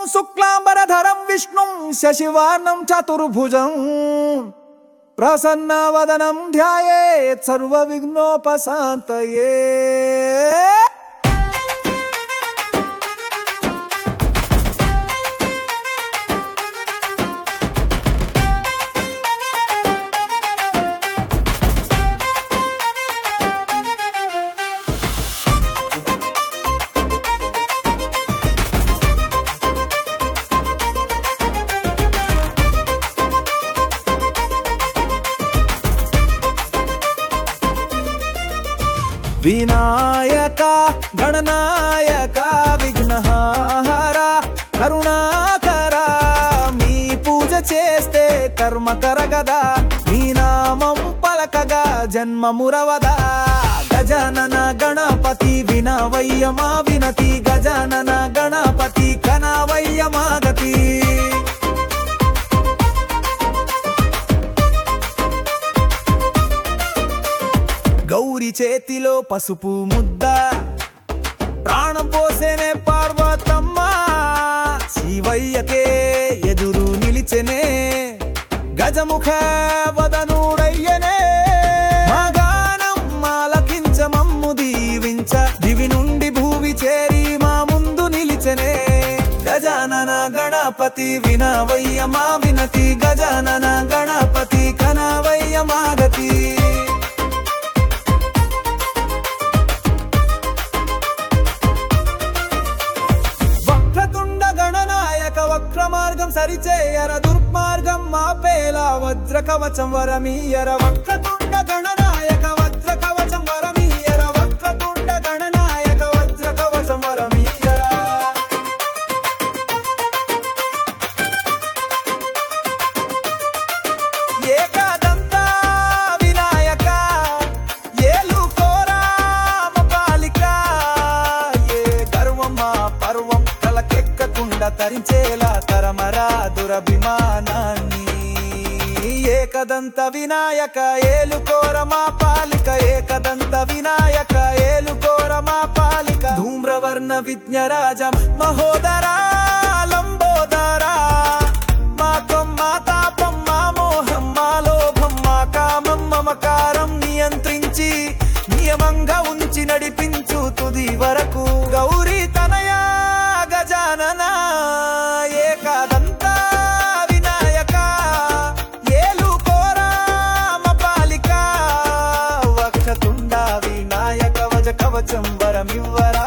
శుక్లాంబరధరం విష్ణుం శశివర్ణం చతుర్భుజం ప్రసన్నవదనం ధ్యాయేత్ సర్వ విఘ్నోపశాంతయే వినాయక గణనాయక విఘ్నహార కరుణాకర మీ పూజ చేస్తే కర్మ కరగదా మీ నామం పలకగా జన్మ మురవదా గజానన గణపతి వినవయ్య మా వినతి గజానన గణపతి కనవయ్య మాగతి గౌరి చేతిలో పసుపు ముద్ద ప్రాణం పోసేనే పార్వతమ్మ శివయ్యకే ఎదురు నిలిచెనే గజముఖ వదనుడయ్యనే మా గానం మాలకించ మమ్ము దీవించ దివి నుండి భూమి చేరి మా ముందు నిలిచెనే గజానన గణపతి వినవయ్య మా వినతి గజానన గణపతి కనవయ్య మాగతి వక్రతుండ గణనాయక వక్ర మార్గం సరిచేయర దుర్మార్గం మాపేలా వజ్ర కవచం వరమీయర వక్రతుండ గణనాయక వజ్ర కవచం వరమీయర వక్రతుండ గణనాయక వజ్ర కవచం వరమీయర ఏకదంత వినాయక ఏలుకోరా పాలిక ఏ గర్వమా పర్వం తలకెక్కకుండా తరించేలా తరమరా దురభిమానాన్ని ఏకదంత వినాయక ఏలుకోర మా పాలిక ఏకదంత వినాయక ఏలుకోర మా పాలిక ధూమ్రవర్ణ విజ్ఞరాజ మహోదరా లంబోదరా మా కొమ్మ తాపం మా మోహం మా లోభం మా కామం మమకారం నియంత్రించి నియమంగా ఉంచి నడిపించు తుది వరకు గౌరీ తనయా గజానన ఏకాదంత వినాయక ఏలు కోరామ పాలిక వక్షతుండ వినాయక వజ కవచం వరమివ్వరా